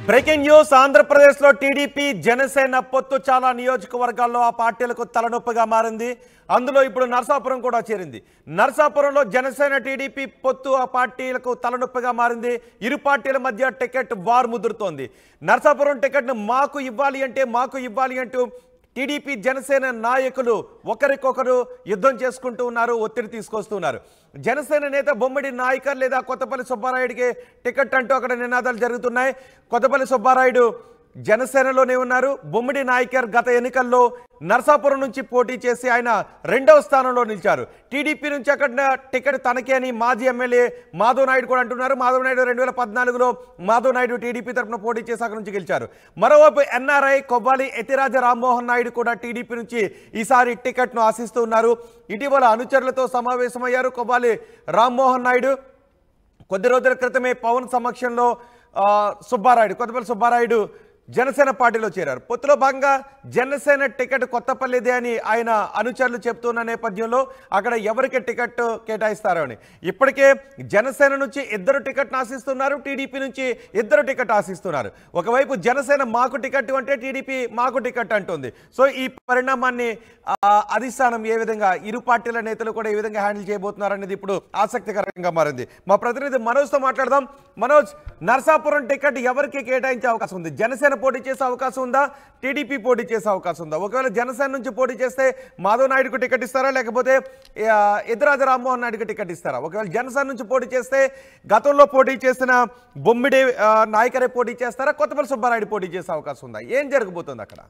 Breaking news Andhra Pradesh లో TDP Janasena పొత్తు చాలా నియోజకవర్గాల్లో ఆ పార్టీలకు తలనొప్పిగా మారింది అందులో ఇప్పుడు నరసాపురం కూడా చేరింది నరసాపురంలో జనసేన టీడీపీ పొత్తు ఆ పార్టీలకు తలనొప్పిగా మారింది ఇరు పార్టీల మధ్య టికెట్ వార్ ముదురుతోంది నరసాపురం టికెట్ను మాకు ఇవ్వాలి అంటే మాకు ఇవ్వాలి అంటూ టీడీపీ జనసేన నాయకులు ఒకరికొకరు యుద్ధం చేసుకుంటూ ఉన్నారు ఒత్తిడి తీసుకొస్తున్నారు జనసేన నేత బొమ్మిడి నాయకర్ లేదా కొత్తపల్లి సుబ్బారాయుడికి టికెట్ అంటూ అక్కడ నినాదాలు జరుగుతున్నాయి కొత్తపల్లి సుబ్బారాయుడు జనసేనలోనే ఉన్నారు బొమ్మిడి నాయకర్ గత ఎన్నికల్లో నర్సాపురం నుంచి పోటీ చేసి ఆయన రెండవ స్థానంలో నిలిచారు టీడీపీ నుంచి అక్కడ టికెట్ తనకే అని మాజీ ఎమ్మెల్యే మాధవ్ నాయుడు కూడా అంటున్నారు మాధవ్ నాయుడు రెండు వేల పద్నాలుగులో మాధవ్ నాయుడు టీడీపీ తరఫున పోటీ చేసి అక్కడ నుంచి గెలిచారు మరోవైపు ఎన్ఆర్ఐ కొవ్వాలి ఎతిరాజ రామ్మోహన్ నాయుడు కూడా టీడీపీ నుంచి ఈసారి టికెట్ను ఆశిస్తూ ఉన్నారు ఇటీవల అనుచరులతో సమావేశమయ్యారు కొవ్వాలి రామ్మోహన్ నాయుడు కొద్ది రోజుల క్రితమే పవన్ సమక్షంలో ఆ, సుబ్బారాయుడు కొత్తపల్లి సుబ్బారాయుడు జనసేన పార్టీలో చేరారు పొత్తులో భాగంగా జనసేన టికెట్ కొత్తపల్లిదే అని ఆయన అనుచరులు చెప్తున్న నేపథ్యంలో అక్కడ ఎవరికి టికెట్ కేటాయిస్తారో అని ఇప్పటికే జనసేన నుంచి ఇద్దరు టికెట్ ఆశిస్తున్నారు టీడీపీ నుంచి ఇద్దరు టికెట్ ఆశిస్తున్నారు ఒకవైపు జనసేన మాకు టికెట్ అంటే టీడీపీ మాకు టికెట్ అంటుంది సో ఈ పరిణామాన్ని ఆ, అధిష్టానం ఏ విధంగా ఇరు పార్టీల నేతలు కూడా ఏ విధంగా హ్యాండిల్ చేయబోతున్నారు అనేది ఇప్పుడు ఆసక్తికరంగా మారింది మా ప్రతినిధి మనోజ్తో మాట్లాడదాం మనోజ్ నర్సాపురం టికెట్ ఎవరికి కేటాయించే అవకాశం ఉంది జనసేన పోటీ చేసే అవకాశం ఉందా టీడీపీ పోటీ చేసే అవకాశం ఉందా ఒకవేళ జనసేన నుంచి పోటీ చేస్తే మాధవ్ నాయుడుకు టికెట్ ఇస్తారా లేకపోతే ఆ, ఎదురాజ రామ్మోహన్ నాయుడుకి టికెట్ ఇస్తారా ఒకవేళ జనసేన నుంచి పోటీ చేస్తే గతంలో పోటీ చేసిన బొమ్మిడి ఆ, నాయకరే పోటీ చేస్తారా కొత్తపల్లి సుబ్బారాయుడు పోటీ చేసే అవకాశం ఉందా ఏం జరగబోతుంది అక్కడ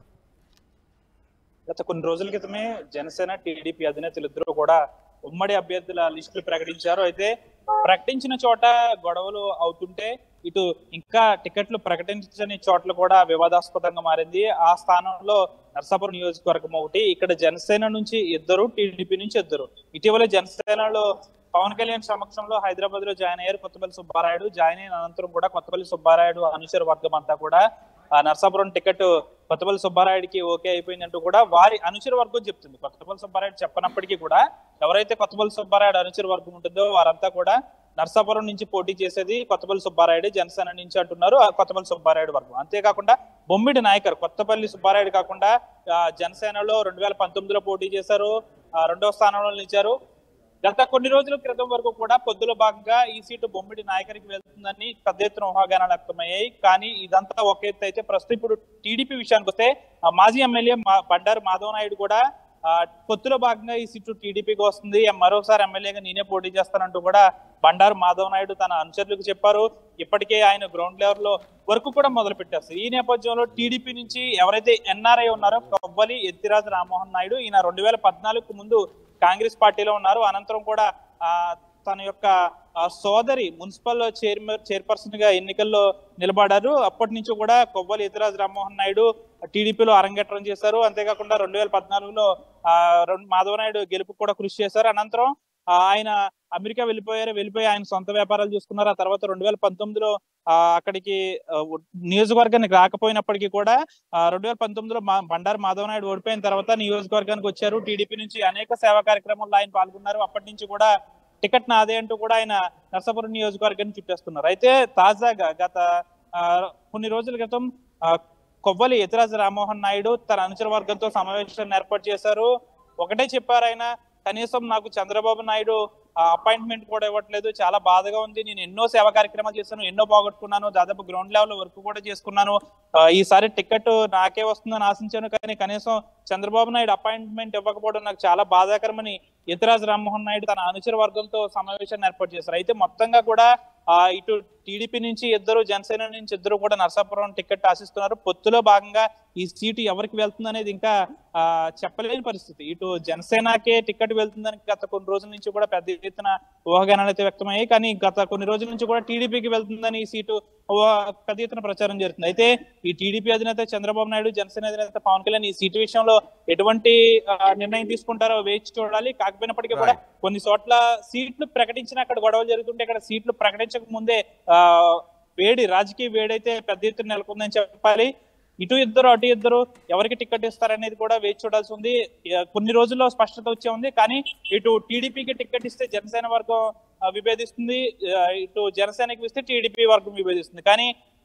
గత కొన్ని రోజుల క్రితమే జనసేన టీడీపీ అధినేతలు ఇద్దరు కూడా ఉమ్మడి అభ్యర్థుల లిస్టులు ప్రకటించారు అయితే ప్రకటించిన చోట గొడవలు అవుతుంటే ఇటు ఇంకా టికెట్లు ప్రకటించని చోట్ల కూడా వివాదాస్పదంగా మారింది ఆ స్థానంలో నర్సాపురం నియోజకవర్గం ఒకటి ఇక్కడ జనసేన నుంచి ఇద్దరు టీడీపీ నుంచి ఇద్దరు ఇటీవల జనసేనలో పవన్ కళ్యాణ్ సమక్షంలో హైదరాబాద్ లో జాయిన్ అయ్యారు కొత్తపల్లి సుబ్బారాయుడు జాయిన్ అయిన అనంతరం కూడా కొత్తపల్లి సుబ్బారాయుడు అనుచర వర్గం అంతా కూడా ఆ నర్సాపురం టికెట్ కొత్తపల్లి సుబ్బారాయుడికి ఓకే అయిపోయిందంటూ కూడా వారి అనుచర వర్గం చెప్తుంది కొత్తపల్లి సుబ్బారాయుడు చెప్పనప్పటికీ కూడా ఎవరైతే కొత్తపల్లి సుబ్బారాయుడు అనుచర వర్గం ఉంటుందో వారంతా కూడా నర్సాపురం నుంచి పోటీ చేసేది కొత్తపల్లి సుబ్బారాయుడు జనసేన నుంచి అంటున్నారు ఆ కొత్తపల్లి సుబ్బారాయుడు వర్గం అంతేకాకుండా బొమ్మిడి నాయకర్ కొత్తపల్లి సుబ్బారాయుడు కాకుండా ఆ, జనసేనలో రెండు వేల పంతొమ్మిదిలో పోటీ చేశారు ఆ, రెండవ స్థానంలో నిలిచారు గత కొన్ని రోజుల క్రితం వరకు కూడా పొద్దులో భాగంగా ఈ సీటు బొమ్మిడి నాయకరికి వెళ్తుందని పెద్ద ఎత్తున ఊహాగానాలు వ్యక్తమయ్యాయి కానీ ఇదంతా ఒక ఎత్తు అయితే ప్రస్తుతం ఇప్పుడు టీడీపీ విషయానికి వస్తే ఆ మాజీ ఎమ్మెల్యే మా- బండారు మాధవ నాయుడు కూడా ఆ, పొత్తులో భాగంగా ఈ సీటు టీడీపీకి వస్తుంది మరోసారి ఎమ్మెల్యేగా నేనే పోటీ చేస్తానంటూ కూడా బండారు మాధవ నాయుడు తన అనుచరులకు చెప్పారు ఇప్పటికే ఆయన గ్రౌండ్ లెవెల్ లో వర్క్ కూడా మొదలు పెట్టేస్తారు ఈ నేపథ్యంలో టీడీపీ నుంచి ఎవరైతే ఎన్ఆర్ఐ ఉన్నారో కొవ్వలి ఎత్తిరాజు రామ్మోహన్ నాయుడు ఈయన రెండు వేల పద్నాలుగు ముందు కాంగ్రెస్ పార్టీలో ఉన్నారు అనంతరం కూడా ఆ తన యొక్క ఆ, సోదరి మున్సిపల్ చైర్మన్ చైర్పర్సన్ గా ఎన్నికల్లో నిలబడారు అప్పటి నుంచి కూడా కొవ్వలి ఎతిరాజ్ రామ్మోహన్ నాయుడు టీడీపీలో అరంగేట్రం చేశారు అంతేకాకుండా రెండు వేల పద్నాలుగులో ఆ, రెండు మాధవ నాయుడు గెలుపు కూడా కృషి చేశారు అనంతరం ఆ, ఆయన అమెరికా వెళ్ళిపోయారు వెళ్ళిపోయి ఆయన సొంత వ్యాపారాలు చూసుకున్నారు ఆ తర్వాత రెండు వేల పంతొమ్మిదిలో ఆ, అక్కడికి ఆ, ఉ- నియోజకవర్గానికి రాకపోయినప్పటికీ కూడా రెండు వేల పంతొమ్మిదిలో మా బండారు మాధవ నాయుడు ఓడిపోయిన తర్వాత నియోజకవర్గానికి వచ్చారు టీడీపీ నుంచి అనేక సేవా కార్యక్రమాల్లో ఆయన పాల్గొన్నారు అప్పటి నుంచి కూడా టికెట్ నాదే అంటూ కూడా ఆయన నర్సాపురం నియోజకవర్గాన్ని చుట్టేస్తున్నారు అయితే తాజాగా గత ఆ, కొన్ని రోజుల క్రితం ఆ, కొవ్వలి ఎతిరాజు రామ్మోహన్ నాయుడు తన అనుచర వర్గంతో సమావేశాన్ని ఏర్పాటు చేశారు ఒకటే చెప్పారు ఆయన కనీసం నాకు చంద్రబాబు నాయుడు అపాయింట్మెంట్ కూడా ఇవ్వట్లేదు చాలా బాధగా ఉంది నేను ఎన్నో సేవా కార్యక్రమాలు చేశాను ఎన్నో పోగొట్టుకున్నాను దాదాపు గ్రౌండ్ లెవెల్ వర్క్ కూడా చేసుకున్నాను ఆ, ఈసారి టికెట్ నాకే వస్తుందని ఆశించాను కానీ కనీసం చంద్రబాబు నాయుడు అపాయింట్మెంట్ ఇవ్వకపోవడం నాకు చాలా బాధాకరమని ఇతరాజ్ రామ్మోహన్ నాయుడు తన అనుచర వర్గంతో సమావేశాన్ని ఏర్పాటు చేశారు అయితే మొత్తంగా కూడా ఆ, ఇటు టీడీపీ నుంచి ఇద్దరు జనసేన నుంచి ఇద్దరు కూడా నర్సాపురం టికెట్ ఆశిస్తున్నారు పొత్తులో భాగంగా ఈ సీటు ఎవరికి వెళ్తుంది అనేది ఇంకా ఆ, చెప్పలేని పరిస్థితి ఇటు జనసేనకే టికెట్ వెళ్తుందని గత కొన్ని రోజుల నుంచి కూడా పెద్ద ఎత్తున ఊహాగానాలు అయితే వ్యక్తమయ్యాయి కానీ గత కొన్ని రోజుల నుంచి కూడా టీడీపీకి వెళ్తుందని ఈ సీటు ఊహ- పెద్ద ఎత్తున ప్రచారం జరుగుతుంది అయితే ఈ టీడీపీ అధినేత చంద్రబాబు నాయుడు జనసేన అధినేత పవన్ కళ్యాణ్ ఈ సీటు విషయంలో ఎటువంటి ఆ, నిర్ణయం తీసుకుంటారో వేచి చూడాలి కాకపోయినప్పటికీ కూడా కొన్ని చోట్ల సీట్లు ప్రకటించిన అక్కడ గొడవలు జరుగుతుంటే ఇక్కడ సీట్లు ప్రకటించక ముందే ఆ వేడి రాజకీయ వేడైతే పెద్ద ఎత్తున నెలకొందని చెప్పాలి ఇటు ఇద్దరు అటు ఇద్దరు ఎవరికి టికెట్ ఇస్తారనేది కూడా వేచి చూడాల్సి ఉంది ఇక కొన్ని రోజుల్లో స్పష్టత వచ్చే ఉంది కానీ ఇటు టీడీపీకి టికెట్ ఇస్తే జనసేన వర్గం ఆ, విభేదిస్తుంది ఆ, ఇటు జనసేనకి ఇస్తే టీడీపీ వర్గం విభేదిస్తుంది కానీ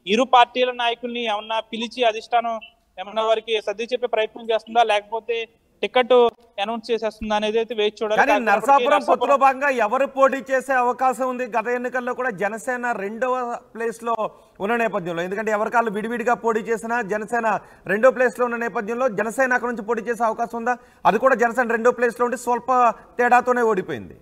ఇరు పార్టీల నాయకుల్ని ఏమన్నా పిలిచి అధిష్టానం ఏమన్నా వారికి సర్ది చెప్పే ప్రయత్నం చేస్తుందా లేకపోతే టికెట్ అనౌన్స్ చేసేస్తుందా అనేది అయితే వేచి చూడాలి కానీ కాకపోతే నరసాపురం పొత్తులో నరసాపురం- భాగంగా ఎవరు పోటీ చేసే అవకాశం ఉంది గత ఎన్నికల్లో కూడా జనసేన రెండవ ప్లేస్ లో ఉన్న నేపథ్యంలో ఎందుకంటే ఎవరికాళ్ళు విడివిడిగా పోటీ చేసినా జనసేన రెండో ప్లేస్ లో ఉన్న నేపథ్యంలో జనసేన అక్కడ నుంచి పోటీ చేసే అవకాశం ఉందా అది కూడా జనసేన రెండో ప్లేస్ లో ఉండి స్వల్ప తేడాతోనే ఓడిపోయింది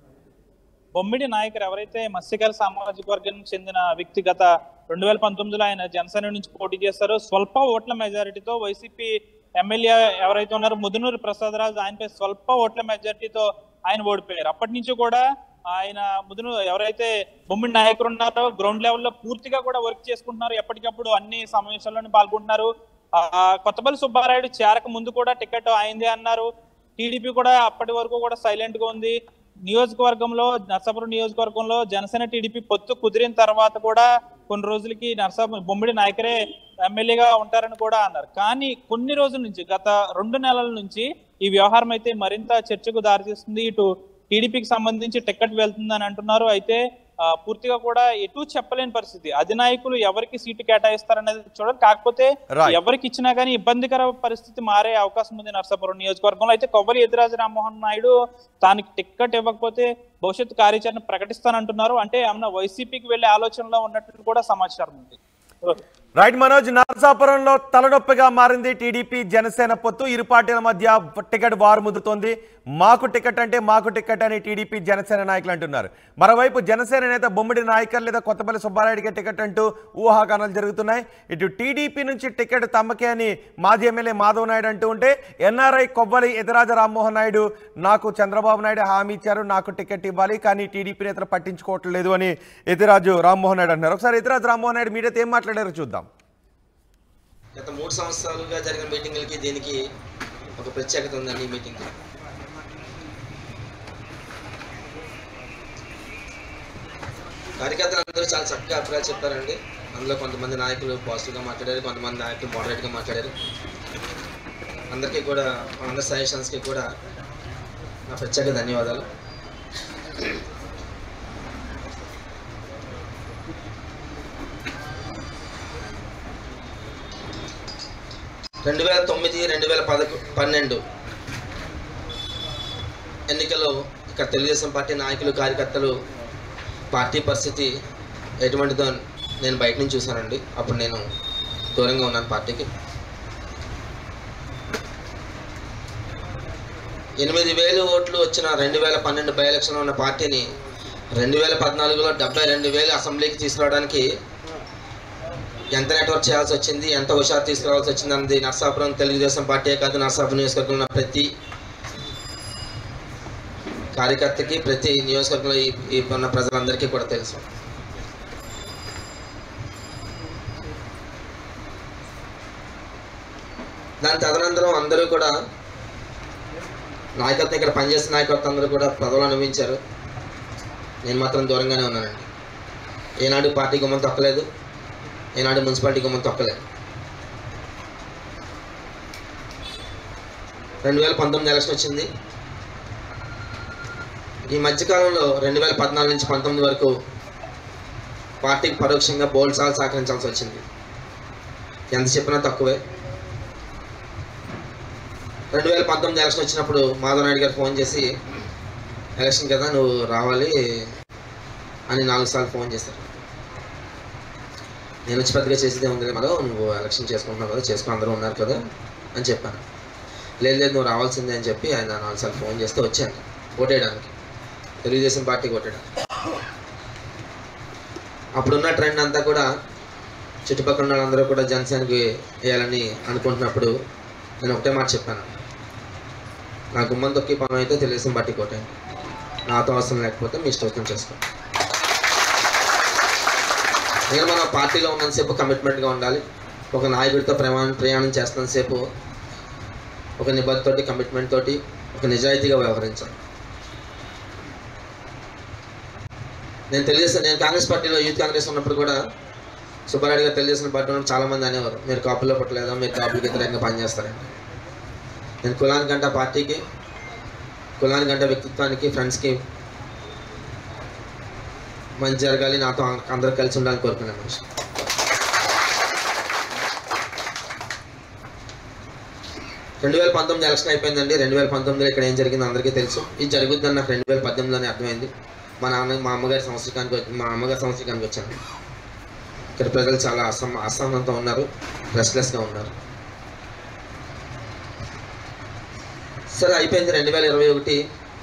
బొమ్మిడి నాయకుడు ఎవరైతే మత్స్యకార సామాజిక వర్గానికి చెందిన వ్యక్తి గత రెండు వేల పంతొమ్మిదిలో ఆయన జనసేన నుంచి పోటీ చేశారో స్వల్ప ఓట్ల మెజారిటీతో వైసీపీ ఎమ్మెల్యే ఎవరైతే ఉన్నారో ముదునూరు ప్రసాద్ రాజు ఆయనపై స్వల్ప ఓట్ల మెజారిటీతో ఆయన ఓడిపోయారు అప్పటి నుంచి కూడా ఆయన ముదును ఎవరైతే బొమ్మిడి నాయకులు ఉన్నారో గ్రౌండ్ లెవెల్లో పూర్తిగా కూడా వర్క్ చేసుకుంటున్నారు ఎప్పటికప్పుడు అన్ని సమావేశాల్లోనే పాల్గొంటున్నారు ఆ కొత్తపల్లి సుబ్బారాయుడు చేరక ముందు కూడా టికెట్ అయింది అన్నారు టీడీపీ కూడా అప్పటి వరకు కూడా సైలెంట్ గా ఉంది నియోజకవర్గంలో నర్సాపురం నియోజకవర్గంలో జనసేన టీడీపీ పొత్తు కుదిరిన తర్వాత కూడా కొన్ని రోజులకి నర్సాపురం బొమ్మిడి నాయకరే ఎమ్మెల్యేగా ఉంటారని కూడా అన్నారు కానీ కొన్ని రోజుల నుంచి గత రెండు నెలల నుంచి ఈ వ్యవహారం అయితే మరింత చర్చకు దారితీస్తుంది ఇటు టీడీపీకి సంబంధించి టికెట్ వెళ్తుందని అంటున్నారు అయితే ఆ, పూర్తిగా కూడా ఎటు చెప్పలేని పరిస్థితి అధినాయకులు ఎవరికి సీటు కేటాయిస్తారనేది చూడాలి కాకపోతే Right. ఎవరికి ఇచ్చినా కానీ ఇబ్బందికర పరిస్థితి మారే అవకాశం ఉంది నర్సాపురం నియోజకవర్గంలో అయితే కొవ్వలి ఎదురాజు రామ్మోహన్ నాయుడు తానికి టిక్కెట్ ఇవ్వకపోతే భవిష్యత్తు కార్యాచరణ ప్రకటిస్తానంటున్నారు అంటే ఏమన్నా వైసీపీకి వెళ్లే ఆలోచనలో ఉన్నట్లు కూడా సమాచారం ఉంది రైట్ మనోజ్ నరసాపురంలో తలనొప్పిగా మారింది టీడీపీ జనసేన పొత్తు ఇరు పార్టీల మధ్య టికెట్ వారు ముదురుతోంది మాకు టికెట్ అంటే మాకు టికెట్ అని టీడీపీ జనసేన నాయకులు అంటున్నారు మరోవైపు జనసేన నేత బొమ్మిడి నాయకర్ లేదా కొత్తపల్లి సుబ్బారాయుడికి టికెట్ అంటూ ఊహాగానాలు జరుగుతున్నాయి ఇటు టీడీపీ నుంచి టికెట్ తమకే అని మాజీ ఎమ్మెల్యే మాధవ్ నాయుడు అంటూ ఉంటే ఎన్ఆర్ఐ కొవ్వలి ఎదురాజ రామ్మోహన్ నాయుడు నాకు చంద్రబాబు నాయుడు హామీ ఇచ్చారు నాకు టికెట్ ఇవ్వాలి కానీ టీడీపీ నేతలు పట్టించుకోవట్లేదు అని ఎతిరాజు రామ్మోహన్ నాయుడు అంటున్నారు ఒకసారి ఎతిరాజు రామ్మోహన్ నాయుడు మీడియాతో ఏం మాట్లాడారో చూద్దాం గత మూడు సంవత్సరాలుగా జరిగిన మీటింగులకి దీనికి ఒక ప్రత్యేకత ఉందండి ఈ మీటింగ్ కార్యకర్తలు అందరూ చాలా చక్కగా అభిప్రాయాలు చెప్పారండి అందులో కొంతమంది నాయకులు పాజిటివ్గా మాట్లాడారు కొంతమంది నాయకులు మోడరేట్గా మాట్లాడారు అందరికీ కూడా అందరి సజెషన్స్కి కూడా నా ప్రత్యేక ధన్యవాదాలు రెండు వేల తొమ్మిది రెండు వేల పదకొ పన్నెండు ఎన్నికల్లో ఇక్కడ తెలుగుదేశం పార్టీ నాయకులు కార్యకర్తలు పార్టీ పరిస్థితి ఎటువంటిదో నేను బయట నుంచి చూశానండి అప్పుడు నేను దూరంగా ఉన్నాను పార్టీకి ఎనిమిది వేలు ఓట్లు వచ్చిన రెండు వేల పన్నెండు బై ఎలక్షన్లో ఉన్న పార్టీని రెండు వేల పద్నాలుగులో డెబ్బై రెండు వేలు అసెంబ్లీకి తీసుకురావడానికి ఎంత నెట్వర్క్ చేయాల్సి వచ్చింది ఎంత హుషారు తీసుకురావాల్సి వచ్చింది అన్నది నర్సాపురం తెలుగుదేశం పార్టీ కాదు నర్సాపురం నియోజకవర్గంలో ఉన్న ప్రతి కార్యకర్తకి ప్రతి నియోజకవర్గంలో ఈ ఈ ఉన్న ప్రజలందరికీ కూడా తెలుసు దాని తదనంతరం అందరూ కూడా నాయకత్వం ఇక్కడ పనిచేసిన నాయకత్వం అందరూ కూడా పదవులు అనుభవించారు నేను మాత్రం దూరంగానే ఉన్నానండి ఏనాడు పార్టీ గుమ్మం తొక్కలేదు ఈనాడు మున్సిపాలిటీ గుమ్మం తొక్కలేదు రెండు వేల పంతొమ్మిది ఎలక్షన్ వచ్చింది ఈ మధ్యకాలంలో రెండు వేల పద్నాలుగు నుంచి పంతొమ్మిది వరకు పార్టీకి పరోక్షంగా బోల్డ్ సార్లు సహకరించాల్సి వచ్చింది ఎంత చెప్పినా తక్కువే రెండు వేల పంతొమ్మిది ఎలక్షన్ వచ్చినప్పుడు మాధవ్ నాయుడు గారు ఫోన్ చేసి ఎలక్షన్ కదా నువ్వు రావాలి అని నాలుగు సార్లు ఫోన్ చేశారు నేను వచ్చి పెద్దగా చేసేదే ఉంది కదా నువ్వు ఎలక్షన్ చేసుకుంటున్నావు కదా చేసుకుని అందరూ ఉన్నారు కదా అని చెప్పాను లేదు లేదు నువ్వు రావాల్సిందే అని చెప్పి ఆయన నాలుగు సార్లు ఫోన్ చేస్తే వచ్చాను ఓటేయడానికి తెలుగుదేశం పార్టీకి ఓటేయడానికి అప్పుడున్న ట్రెండ్ అంతా కూడా చుట్టుపక్కల ఉన్న వాళ్ళందరూ కూడా జనసేనకి వేయాలని అనుకుంటున్నప్పుడు నేను ఒకటే మాట చెప్పాను నా గుమ్మం తొక్కి పనం అయితే తెలుగుదేశం పార్టీకి ఓటేయండి నాతో అవసరం లేకపోతే మీ ఇష్టం చేసుకో నేను మన పార్టీలో ఉన్నంతసేపు కమిట్మెంట్గా ఉండాలి ఒక నాయకుడితో ప్రయాణం ప్రయాణం చేస్తున్నంతసేపు ఒక నిబద్ధతోటి కమిట్మెంట్ తోటి ఒక నిజాయితీగా వ్యవహరించాలి నేను తెలుగుదేశం నేను కాంగ్రెస్ పార్టీలో యూత్ కాంగ్రెస్ ఉన్నప్పుడు కూడా సుబ్బారెడ్డి గారు తెలుగుదేశం పార్టీ ఉన్నప్పుడు చాలా మంది అనేవారు మీరు కాపుల్లో పట్టలేదా మీరు కాపులకి వ్యతిరేకంగా పనిచేస్తారండి నేను కులానికంటే ఆ పార్టీకి కులానికంటే వ్యక్తిత్వానికి ఫ్రెండ్స్కి మంచి జరగాలి నాతో అందరూ కలిసి ఉండాలని కోరుకునే మనిషి రెండు వేల పంతొమ్మిది ఎలక్షన్ అయిపోయిందండి రెండు వేల పంతొమ్మిదిలో ఇక్కడ ఏం జరిగిందో అందరికీ తెలుసు ఇది జరుగుతుందని నాకు రెండు వేల పద్దెనిమిదిలోనే అర్థమైంది మా నాన్న మా అమ్మగారి సంవత్సరానికి వచ్చి మా అమ్మగారి సంవత్సరానికి వచ్చాను ఇక్కడ ప్రజలు చాలా అసమ అసహనంతో ఉన్నారు రెస్ట్లెస్గా ఉన్నారు సరే అయిపోయింది రెండు వేల ఇరవై ఒకటి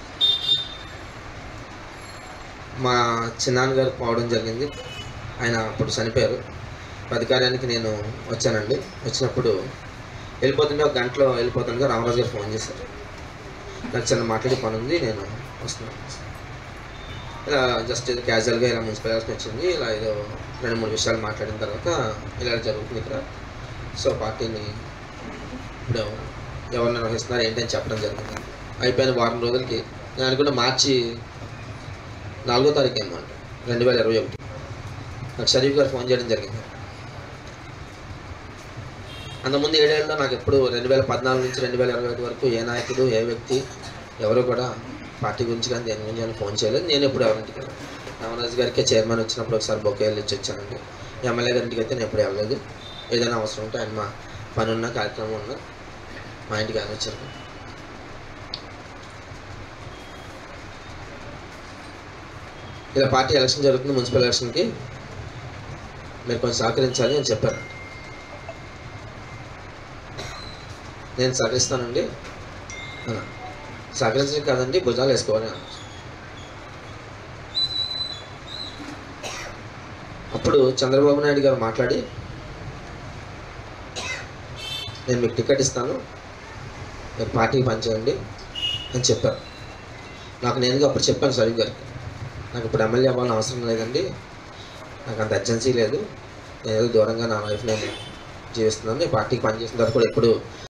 మా చిన్నాన్నగారు పోవడం జరిగింది ఆయన అప్పుడు చనిపోయారు అధికారానికి నేను వచ్చానండి వచ్చినప్పుడు వెళ్ళిపోతుంటే ఒక గంటలో వెళ్ళిపోతుండగా రామరాజు గారు ఫోన్ చేశారు నాకు చిన్న మాట్లాడే పని ఉంది నేను వస్తున్నాను ఇలా జస్ట్ ఇది క్యాజువల్గా ఇలా మున్సిపల్ ఎలక్షన్ వచ్చింది ఇలా ఏదో రెండు మూడు విషయాలు మాట్లాడిన తర్వాత ఇలా జరుగుతుంది ఇక్కడ సో పార్టీని ఇప్పుడు ఎవరు నిర్వహిస్తున్నారు ఏంటని చెప్పడం జరిగింది అయిపోయిన వారం రోజులకి నేను అనుకున్న మార్చి నాలుగో తారీఖు అనమాట రెండు వేల ఇరవై ఒకటి నాకు షరీఫ్ గారు ఫోన్ చేయడం జరిగింది అంతకుముందు ఏడేళ్ళలో నాకు ఎప్పుడు రెండు వేల పద్నాలుగు నుంచి రెండు వేల ఇరవై ఒకటి వరకు ఏ నాయకుడు ఏ వ్యక్తి ఎవరు కూడా పార్టీ గురించి కానీ దేని గురించి కానీ ఫోన్ చేయలేదు నేను ఎప్పుడు ఎవరింటికి వెళ్ళాను రామరాజు గారికి చైర్మన్ వచ్చినప్పుడు ఒకసారి బొకేలు ఇచ్చి వచ్చానండి ఎమ్మెల్యే గారింటికి అయితే నేను ఎప్పుడు వెళ్ళలేదు ఏదైనా అవసరం ఉంటే ఆయన మా పని ఉన్న కార్యక్రమం ఉన్నా మా ఇంటికి ఆయన వచ్చారు ఇలా పార్టీ ఎలక్షన్ జరుగుతుంది మున్సిపల్ ఎలక్షన్కి మీరు కొంచెం సహకరించాలి అని చెప్పారు నేను సహకరిస్తానండి అన్నా సహకరించడం కాదండి భుజాలు వేసుకోవాలి అన్నారు అప్పుడు చంద్రబాబు నాయుడు గారు మాట్లాడి నేను మీకు టికెట్ ఇస్తాను మీరు పార్టీకి పనిచేయండి అని చెప్పారు నాకు నేనుగా అప్పుడు చెప్పాను సరిగ్ గారికి నాకు ఇప్పుడు ఎమ్మెల్యే అవ్వాలని అవసరం లేదండి నాకు అంత అర్జెన్సీ లేదు నేను ఏదో దూరంగా నా లైఫ్ నేను జీవిస్తున్నాను నేను పార్టీకి పనిచేసిన తర్వాత కూడా ఎప్పుడు